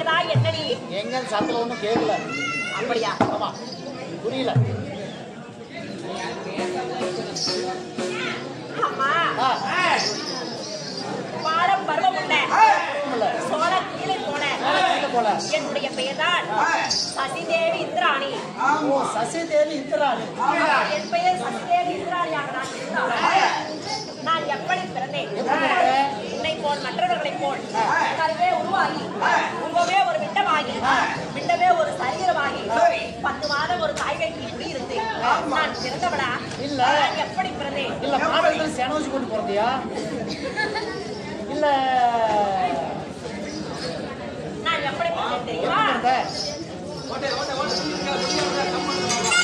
கூறியதா என்னடி எங்க சத்துல ஒண்ணும் கேட்கல அப்படியா ஆமா புரியல அம்மா ஆ, பாடம் பருவம் உள்ள இல்ல. சோழ கீழே போன இல்ல போல என்னுடைய பெயர்தான் சசிதேவி இந்திராணி ஓ சசி தேவி இந்திராணி என் பெயர் சசிதேவி இந்திராணியாக நான் இருந்தால் நான் எப்படி பிறந்தேன் எப்படி பிறந்த? உன்னை போல் மற்றவர்களைப் போல் கருவே உருவாகி உருவமே ஒரு விட்டமாகி விட்டமே ஒரு சரீரமாகி பத்து மாதம் ஒரு தாய்கைக்கு இப்படி இருந்தேன் நான் பிறந்தவடா இல்ல. நான் எப்படி பிறந்தேன் இல்ல மாடல்கள் செனவச்சு கொண்டு போறதியா இல்ல நான் எப்படி பிறந்தேன் தெரியுமா எப்படி பிறந்த?